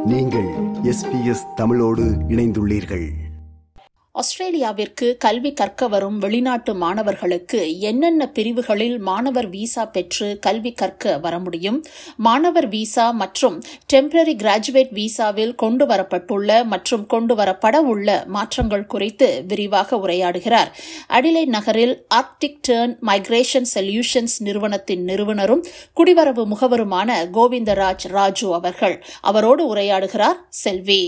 நீங்கள் எஸ்பிஎஸ் தமிழோடு இணைந்துள்ளீர்கள் ஆஸ்திரேலியாவிற்கு கல்வி கற்க வரும் வெளிநாட்டு மாணவர்களுக்கு என்னென்ன பிரிவுகளில் மாணவர் விசா பெற்று கல்வி கற்க வர முடியும் மாணவர் விசா மற்றும் டெம்பரரி கிராஜுவேட் விசாவில் கொண்டு வரப்பட்டுள்ள மற்றும் கொண்டு வரப்பட உள்ள மாற்றங்கள் குறித்து விரிவாக உரையாடுகிறார் அடிலை நகரில் ஆர்க்டிக் டேர்ன் மைக்ரேஷன் சொல்யூஷன்ஸ் நிறுவனத்தின் நிறுவனரும் குடிவரவு முகவருமான கோவிந்தராஜ் ராஜு அவர்கள் அவரோடு உரையாடுகிறார் செல்வி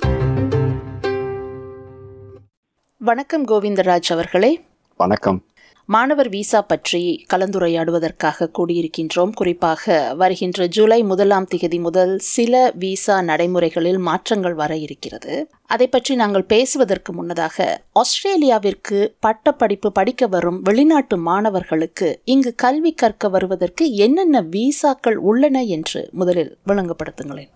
வணக்கம் கோவிந்தராஜ் அவர்களே வணக்கம் மாணவர் விசா பற்றி கலந்துரையாடுவதற்காக கூடியிருக்கின்றோம் குறிப்பாக வருகின்ற ஜூலை முதலாம் திகதி முதல் சில விசா நடைமுறைகளில் மாற்றங்கள் வர இருக்கிறது அதை பற்றி நாங்கள் பேசுவதற்கு முன்னதாக ஆஸ்திரேலியாவிற்கு பட்டப்படிப்பு படிக்க வரும் வெளிநாட்டு மாணவர்களுக்கு இங்கு கல்வி கற்க வருவதற்கு என்னென்ன விசாக்கள் உள்ளன என்று முதலில் விளங்கப்படுத்துங்களேன்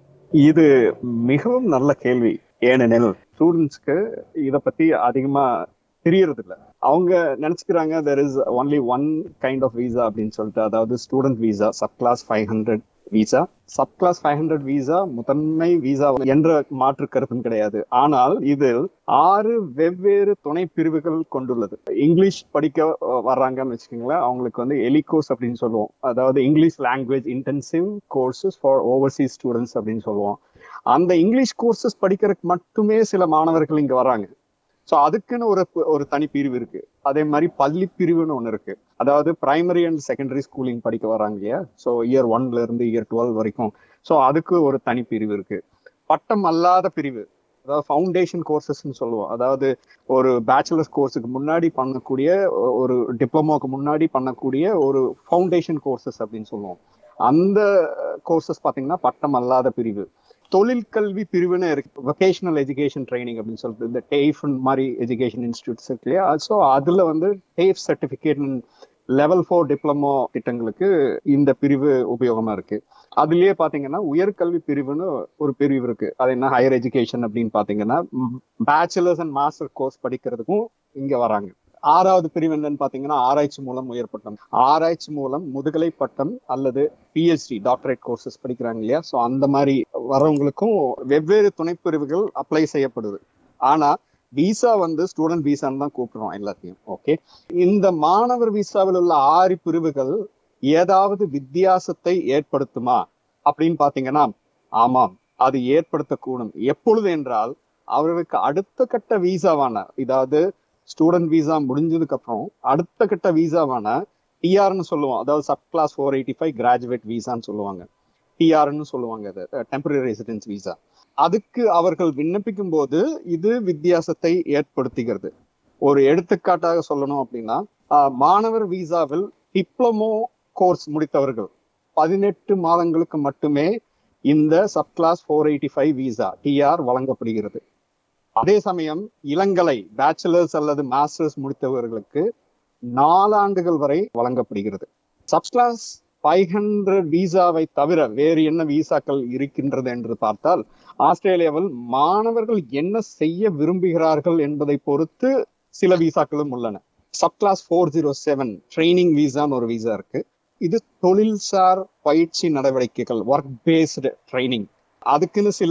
இது மிகவும் நல்ல கேள்வி ஏனெனில் ஸ்டூடெண்ட்ஸ்க்கு இத பத்தி அதிகமா தெரியறது இல்ல அவங்க நினைச்சுக்கிறாங்க there is only one kind of visa அப்படின்னு சொல்லிட்டு அதாவது student visa sub class five hundred visa sub class five hundred visa முதன்மை விசா என்ற மாற்று கருத்தும் கிடையாது ஆனால் இதில் ஆறு வெவ்வேறு துணை பிரிவுகள் கொண்டுள்ளது இங்கிலீஷ் படிக்க வர்றாங்கன்னு வச்சுக்கோங்களேன் அவங்களுக்கு வந்து எலிகோஸ் அப்படின்னு சொல்லுவோம் அதாவது English language intensive courses for overseas students அப்படின்னு சொல்லுவோம் அந்த இங்கிலீஷ் கோர்சஸ் படிக்கிறதுக்கு மட்டுமே சில மாணவர்கள் இங்க வராங்க ஸோ அதுக்குன்னு ஒரு ஒரு தனி பிரிவு இருக்கு அதே மாதிரி பள்ளி பிரிவுன்னு ஒன்று இருக்கு அதாவது பிரைமரி அண்ட் செகண்டரி ஸ்கூலிங் படிக்க வராங்க இல்லையா ஸோ இயர் ஒன்ல இருந்து இயர் டுவெல் வரைக்கும் ஸோ அதுக்கு ஒரு தனி பிரிவு இருக்கு பட்டம் அல்லாத பிரிவு அதாவது ஃபவுண்டேஷன் கோர்சஸ்ன்னு சொல்லுவோம் அதாவது ஒரு பேச்சுலர்ஸ் கோர்ஸுக்கு முன்னாடி பண்ணக்கூடிய ஒரு டிப்ளமோக்கு முன்னாடி பண்ணக்கூடிய ஒரு ஃபவுண்டேஷன் கோர்சஸ் அப்படின்னு சொல்லுவோம் அந்த கோர்சஸ் பார்த்தீங்கன்னா பட்டம் அல்லாத பிரிவு தொழில் கல்வி பிரிவுன்னு இருக்கு வொகேஷனல் எஜுகேஷன் ட்ரைனிங் அப்படின்னு சொல்லிட்டு இந்த டேஃப் மாதிரி எஜுகேஷன் இன்ஸ்டியூட்ஸ் இருக்கு இல்லையா ஸோ அதுல வந்து TAFE certificate level four diploma திட்டங்களுக்கு இந்த பிரிவு உபயோகமா இருக்கு அதுலயே பாத்தீங்கன்னா உயர்கல்வி பிரிவுன்னு ஒரு பிரிவு இருக்கு அது என்ன ஹையர் எஜுகேஷன் அப்படின்னு பாத்தீங்கன்னா பேச்சுலர்ஸ் அண்ட் மாஸ்டர் கோர்ஸ் படிக்கிறதுக்கும் இங்க வராங்க ஆறாவது பிரிவு என்னன்னு பாத்தீங்கன்னா ஆராய்ச்சி மூலம் உயர் பட்டம் ஆராய்ச்சி மூலம் முதுகலை பட்டம் அல்லது பிஹெச்டி டாக்டரேட் கோர்சஸ் படிக்கிறாங்க இல்லையா ஸோ அந்த மாதிரி வரவங்களுக்கும் வெவ்வேறு துணைப்பிரிவுகள் அப்ளை செய்யப்படுது ஆனா விசா வந்து ஸ்டூடெண்ட் விசான்னு தான் கூப்பிடுறோம் எல்லாத்தையும் ஓகே இந்த மாணவர் விசாவில் உள்ள ஆறு பிரிவுகள் ஏதாவது வித்தியாசத்தை ஏற்படுத்துமா அப்படின்னு பாத்தீங்கன்னா ஆமாம் அது ஏற்படுத்தக்கூடும் எப்பொழுது என்றால் அவர்களுக்கு அடுத்த கட்ட விசாவான இதாவது ஸ்டூடெண்ட் விசா முடிஞ்சதுக்கு அப்புறம் அடுத்த கட்ட விசாவான டிஆர்னு சொல்லுவோம் அதாவது sub class four eighty five graduate விசான்னு சொல்லுவாங்க டிஆர்னு சொல்லுவாங்க அது டெம்பரரி ரெசிடென்ஸ் விசா அதுக்கு அவர்கள் விண்ணப்பிக்கும் போது இது வித்தியாசத்தை ஏற்படுத்துகிறது ஒரு எடுத்துக்காட்டாக சொல்லணும் அப்படின்னா மாணவர் விசாவில் டிப்ளமோ கோர்ஸ் முடித்தவர்கள் பதினெட்டு மாதங்களுக்கு மட்டுமே இந்த sub class four eighty five visa T R வழங்கப்படுகிறது அதே சமயம் இளங்கலை பேச்சுலர்ஸ் அல்லது மாஸ்டர்ஸ் முடித்தவர்களுக்கு நாலாண்டுகள் வரை வழங்கப்படுகிறது சப்கிளாஸ் ஃபைவ் ஹண்ட்ரட் விசாவை தவிர வேறு என்ன விசாக்கள் இருக்கின்றது என்று பார்த்தால் ஆஸ்திரேலியாவில் மாணவர்கள் என்ன செய்ய விரும்புகிறார்கள் என்பதை பொறுத்து சில விசாக்களும் உள்ளன subclass four zero seven training விசான்னு ஒரு விசா இருக்கு இது தொழில்சார் பயிற்சி நடவடிக்கைகள் ஒர்க் பேஸ்டு ட்ரைனிங் அதுக்குன்னு சில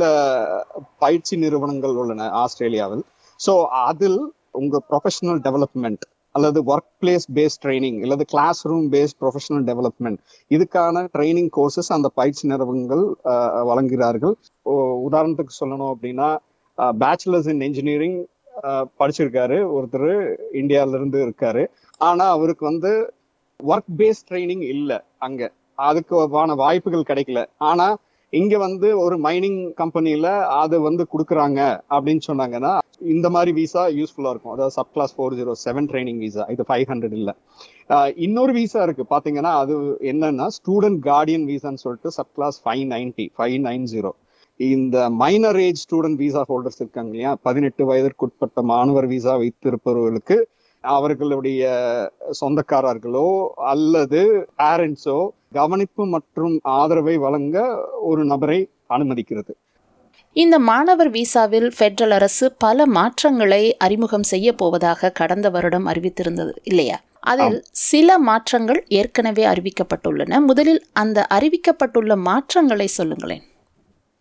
பயிற்சி நிறுவனங்கள் உள்ளன ஆஸ்திரேலியாவில் ஸோ அதில் உங்க ப்ரொஃபஷனல் டெவலப்மெண்ட் அல்லது ஒர்க் பிளேஸ் பேஸ்ட் ட்ரைனிங் அல்லது class room based professional development இதுக்கான ட்ரைனிங் கோர்சஸ் அந்த பயிற்சி நிறுவனங்கள் வழங்குகிறார்கள் உதாரணத்துக்கு சொல்லணும் அப்படின்னா பேச்சுலர்ஸ் இன் இன்ஜினியரிங் படிச்சிருக்காரு ஒருத்தர் இந்தியால இருந்து இருக்காரு ஆனா அவருக்கு வந்து ஒர்க் பேஸ்ட் ட்ரைனிங் இல்லை அங்க அதுக்கான வாய்ப்புகள் கிடைக்கல ஆனா இங்க வந்து ஒரு மைனிங் கம்பெனில அது வந்து கொடுக்குறாங்க அப்படின்னு சொன்னாங்கன்னா இந்த மாதிரி விசா யூஸ்ஃபுல்லா இருக்கும் அதாவது sub class four zero seven training visa இது ஃபைவ் ஹண்ட்ரட் இல்ல இன்னொரு விசா இருக்கு பாத்தீங்கன்னா அது என்னன்னா ஸ்டூடெண்ட் கார்டியன் விசான்னு சொல்லிட்டு sub class five ninety five nine zero இந்த minor age student visa holders இருக்காங்க இல்லையா பதினெட்டு வயதிற்குட்பட்ட மாணவர் விசா வைத்திருப்பவர்களுக்கு அவர்களுடைய சொந்தக்காரர்களோ அல்லது பேரண்ட்ஸோ கவனிப்பு மற்றும் ஆதரவை வழங்க ஒரு நபரை அனுமதிக்கிறது இந்த மாணவர் விசாவில் பெட்ரல் அரசு பல மாற்றங்களை அறிமுகம் செய்ய போவதாக கடந்த வருடம் அறிவித்திருந்தது இல்லையா அதில் சில மாற்றங்கள் ஏற்கனவே அறிவிக்கப்பட்டுள்ளன முதலில் அந்த அறிவிக்கப்பட்டுள்ள மாற்றங்களை சொல்லுங்களேன்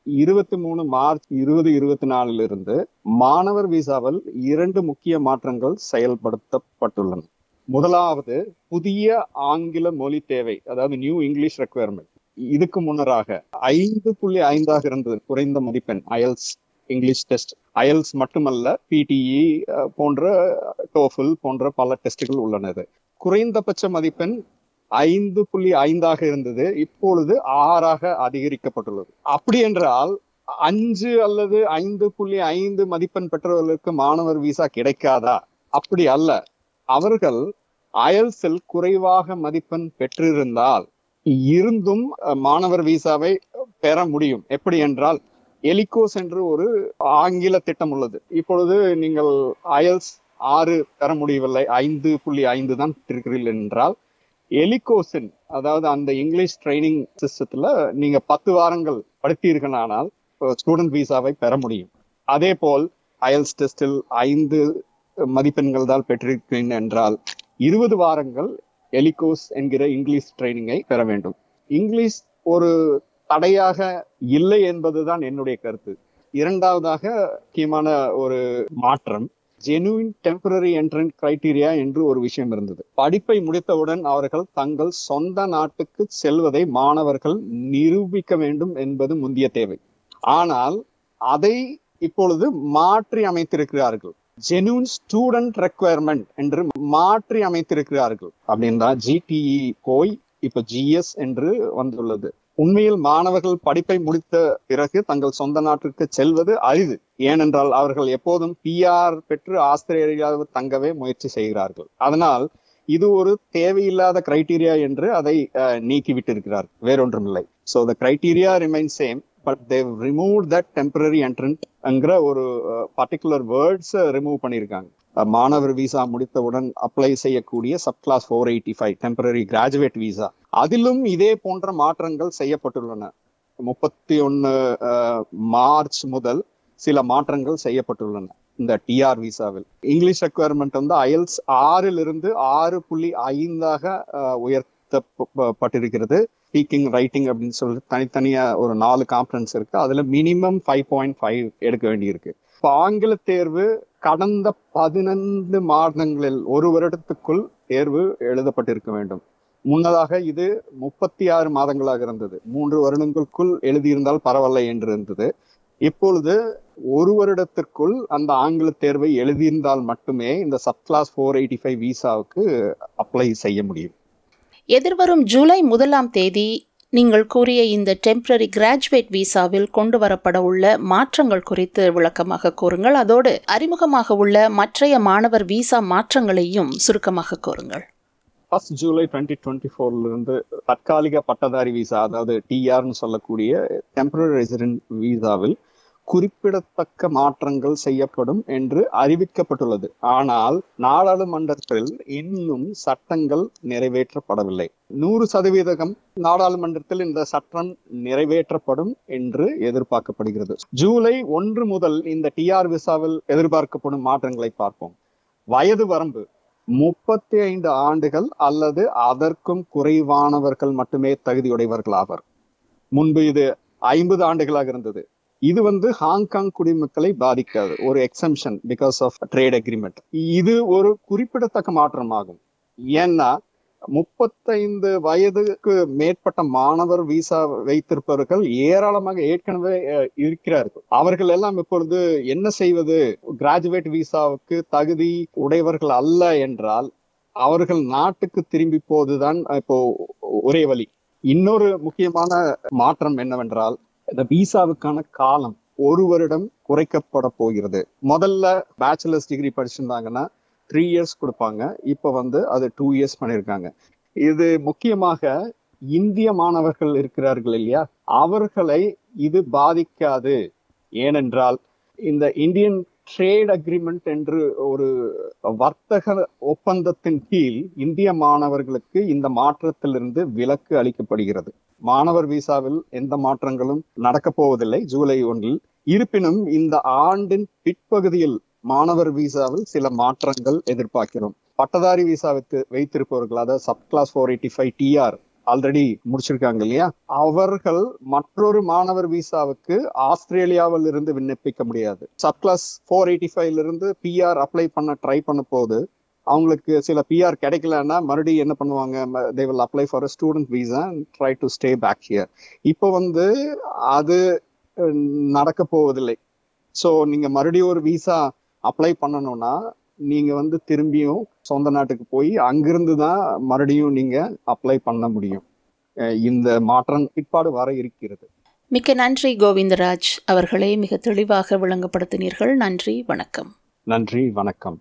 இருபத்தி மூணு மார்ச் இருபது இருபத்தி நாலுல இருந்து மாணவர் விசாவில் இரண்டு முக்கிய மாற்றங்கள் செயல்படுத்தப்பட்டுள்ளன முதலாவது புதிய ஆங்கில மொழி தேவை அதாவது நியூ இங்கிலீஷ் ரெக்குவயர்மெண்ட் இதுக்கு முன்னராக ஐந்து புள்ளி ஐந்தாக இருந்தது குறைந்த மதிப்பெண் அயல்ஸ் இங்கிலீஷ் டெஸ்ட் அயல்ஸ் மட்டுமல்ல பிடிஇ போன்ற டோஃபில் போன்ற பல டெஸ்டுகள் உள்ளனது குறைந்தபட்ச மதிப்பெண் ஐந்து புள்ளி ஐந்தாக இருந்தது இப்பொழுது ஆறாக அதிகரிக்கப்பட்டுள்ளது அப்படி என்றால் அஞ்சு அல்லது ஐந்து புள்ளி ஐந்து மதிப்பெண் பெற்றவர்களுக்கு மாணவர் விசா கிடைக்காதா அப்படி அல்ல அவர்கள் அயல்ஸில் குறைவாக மதிப்பெண் பெற்றிருந்தால் இருந்தும் மாணவர் விசாவை பெற முடியும் எப்படி என்றால் எலிகோஸ் என்று ஒரு ஆங்கில திட்டம் உள்ளது இப்பொழுது நீங்கள் அயல்ஸ் ஆறு பெற முடியவில்லை ஐந்து புள்ளி ஐந்து தான் பெற்றிருக்கிறீர்கள் என்றால் எலிகோசின் அதாவது அந்த இங்கிலீஷ் ட்ரைனிங் சிஸ்டத்துல நீங்க பத்து வாரங்கள் படித்தீர்களானால் ஸ்டூடெண்ட் விசாவை பெற முடியும் அதே போல் அயல்ஸ் டெஸ்டில் ஐந்து மதிப்பெண்கள் தான் பெற்றிருக்கிறேன் என்றால் இருபது வாரங்கள் எலிகோஸ் என்கிற இங்கிலீஷ் ட்ரைனிங்கை பெற வேண்டும் இங்கிலீஷ் ஒரு தடையாக இல்லை என்பதுதான் என்னுடைய கருத்து இரண்டாவதாக முக்கியமான ஒரு மாற்றம் ஜெனுவின் டெம்பரரி என்ட்ரன்ஸ் கிரைட்டீரியா என்று ஒரு விஷயம் இருந்தது படிப்பை முடித்தவுடன் அவர்கள் தங்கள் சொந்த நாட்டுக்கு செல்வதை மாணவர்கள் நிரூபிக்க வேண்டும் என்பது முந்திய தேவை ஆனால் அதை இப்பொழுது மாற்றி அமைத்திருக்கிறார்கள் ஜெனுவன் ஸ்டூடெண்ட் ரெக்குவயர்மெண்ட் என்று மாற்றி அமைத்திருக்கிறார்கள் அப்படின்னா ஜிடிஇ போய் இப்ப ஜிஎஸ் என்று வந்துள்ளது உண்மையில் மாணவர்கள் படிப்பை முடித்த பிறகு தங்கள் சொந்த நாட்டிற்கு செல்வது அரிது ஏனென்றால் அவர்கள் எப்போதும் பிஆர் பெற்று ஆஸ்திரேலியாவில் தங்கவே முயற்சி செய்கிறார்கள் அதனால் இது ஒரு தேவையில்லாத கிரைட்டீரியா என்று அதை நீக்கிவிட்டிருக்கிறார் வேறொன்றுமில்லை so the criteria remain same but they remove that temporary என்ட்ரன்ட்ங்கிற ஒரு பர்டிகுலர் வேர்ட்ஸ் ரிமூவ் பண்ணியிருக்காங்க மாணவர் விசா முடித்தவுடன் அப்ளை செய்யக்கூடிய sub class four eighty five temporary graduate visa அதிலும் இதே போன்ற மாற்றங்கள் செய்யப்பட்டுள்ளன முப்பத்தி ஒன்னு மார்ச் முதல் சில மாற்றங்கள் செய்யப்பட்டுள்ளன இந்த டிஆர் விசாவில் இங்கிலீஷ் ரெக்குவயர்மெண்ட் வந்து அயல்ஸ் ஆறில் இருந்து ஆறு புள்ளி ஐந்தாக உயர்த்தப்பட்டிருக்கிறது ஸ்பீக்கிங் ரைட்டிங் அப்படின்னு சொல்லிட்டு தனித்தனியா ஒரு நாலு காம்பரன்ஸ் இருக்கு அதுல மினிமம் ஃபைவ் பாயிண்ட் ஃபைவ் எடுக்க வேண்டியிருக்கு இப்போ ஆங்கில தேர்வு கடந்த பதினைந்து மாதங்களில் ஒரு வருடத்துக்குள் தேர்வு எழுதப்பட்டிருக்க வேண்டும் முன்னதாக இது முப்பத்தி ஆறு மாதங்களாக இருந்தது மூன்று வருடங்களுக்குள் எழுதியிருந்தால் பரவாயில்ல என்று இருந்தது இப்பொழுது ஒரு வருடத்திற்குள் அந்த ஆங்கில தேர்வை எழுதியிருந்தால் மட்டுமே இந்த sub class four eighty five விசாவுக்கு அப்ளை செய்ய முடியும் எதிர்வரும் ஜூலை முதலாம் தேதி நீங்கள் கூறிய இந்த டெம்பரரி கிராஜுவேட் விசாவில் கொண்டு வரப்பட உள்ள மாற்றங்கள் குறித்து விளக்கமாக கூறுங்கள் அதோடு அறிமுகமாக உள்ள மற்றைய மாணவர் விசா மாற்றங்களையும் சுருக்கமாக கூறுங்கள் ஃபர்ஸ்ட் ஜூலை டுவெண்ட்டி டுவெண்ட்டி ஃபோர்ல இருந்து தற்காலிக பட்டதாரி விசா அதாவது டிஆர்னு சொல்லக்கூடிய டெம்பரரி ரெசிடென்ட் விசாவில் குறிப்பிடத்தக்க மாற்றங்கள் செய்யப்படும் என்று அறிவிக்கப்பட்டுள்ளது ஆனால் நாடாளுமன்றத்தில் இன்னும் சட்டங்கள் நிறைவேற்றப்படவில்லை நூறு சதவீதம் நாடாளுமன்றத்தில் இந்த சட்டம் நிறைவேற்றப்படும் என்று எதிர்பார்க்கப்படுகிறது ஜூலை ஒன்று முதல் இந்த டிஆர் விசாவில் எதிர்பார்க்கப்படும் மாற்றங்களை பார்ப்போம் வயது வரம்பு முப்பத்தி ஐந்து ஆண்டுகள் அல்லது அதற்கும் குறைவானவர்கள் மட்டுமே தகுதியுடையவர்கள் ஆவர் முன்பு இது ஐம்பது ஆண்டுகளாக இருந்தது இது வந்து ஹாங்காங் குடிமக்களை பாதிக்காது ஒரு exemption because of trade agreement இது ஒரு குறிப்பிடத்தக்க மாற்றமாகும் ஏன்னா முப்பத்தைந்து வயதுக்கு மேற்பட்ட மாணவர் விசா வைத்திருப்பவர்கள் ஏராளமாக ஏற்கனவே இருக்கிறார்கள் அவர்கள் எல்லாம் இப்பொழுது என்ன செய்வது கிராஜுவேட் விசாவுக்கு தகுதி உடையவர்கள் அல்ல என்றால் அவர்கள் நாட்டுக்கு திரும்பி போதுதான் இப்போ ஒரே வழி இன்னொரு முக்கியமான மாற்றம் என்னவென்றால் இந்த விசாவுக்கான காலம் ஒரு வருடம் குறைக்கப்பட போகிறது முதல்ல பேச்சுலர்ஸ் டிகிரி படிச்சிருந்தாங்கன்னா த்ரீ இயர்ஸ் கொடுப்பாங்க இப்ப வந்து அது டூ இயர்ஸ் பண்ணிருக்காங்க இது முக்கியமாக இந்திய மாணவர்கள் இருக்கிறார்கள் இல்லையா அவர்களை இது பாதிக்காது ஏனென்றால் இந்த இந்தியன் ட்ரேட் அக்ரிமெண்ட் என்று ஒரு வர்த்தக ஒப்பந்தத்தின் கீழ் இந்திய மாணவர்களுக்கு இந்த மாற்றத்திலிருந்து விலக்கு அளிக்கப்படுகிறது மாணவர் விசாவில் எந்த மாற்றங்களும் நடக்கப் போவதில்லை ஜூலை ஒன்றில் இருப்பினும் இந்த ஆண்டின் பிற்பகுதியில் மாணவர் விசாவில் சில மாற்றங்கள் எதிர்பார்க்கிறோம் பட்டதாரி விசா வைத்து வைத்திருப்பவர்கள் அதாவது sub class four eighty five T R already முடிச்சிருக்காங்க இல்லையா அவர்கள் மற்றொரு மாணவர் விசாவுக்கு ஆஸ்திரேலியாவில் இருந்து விண்ணப்பிக்க முடியாது சப் கிளாஸ் ஃபோர் எயிட்டி ஃபைவ்ல இருந்து பிஆர் அப்ளை பண்ண ட்ரை பண்ண போது அவங்களுக்கு சில பிஆர் கிடைக்கலன்னா மறுபடியும் என்ன பண்ணுவாங்க they will apply for a student visa try to stay back here இப்போ வந்து அது அஹ், நடக்க போவதில்லை ஸோ நீங்க மறுபடியும் ஒரு விசா அப்ளை பண்ணணும்னா நீங்க வந்து திரும்பியும் சொந்த நாட்டுக்கு போய் அங்கிருந்து தான் மறுபடியும் நீங்க அப்ளை பண்ண முடியும் அஹ், இந்த மாற்றம் பிற்பாடு வர இருக்கிறது மிக்க நன்றி கோவிந்தராஜ் அவர்களே மிக தெளிவாக விளங்கப்படுத்தினீர்கள் நன்றி வணக்கம் நன்றி வணக்கம்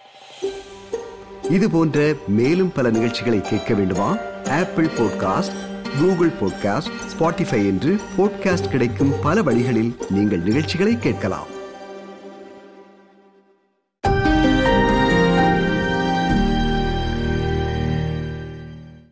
இது போன்ற மேலும் பல நிகழ்ச்சிகளை கேட்க வேண்டுமா Apple podcast Google podcast Spotify என்று பாட்காஸ்ட் கிடைக்கும் பல வழிகளில் நீங்கள் நிகழ்ச்சிகளை கேட்கலாம்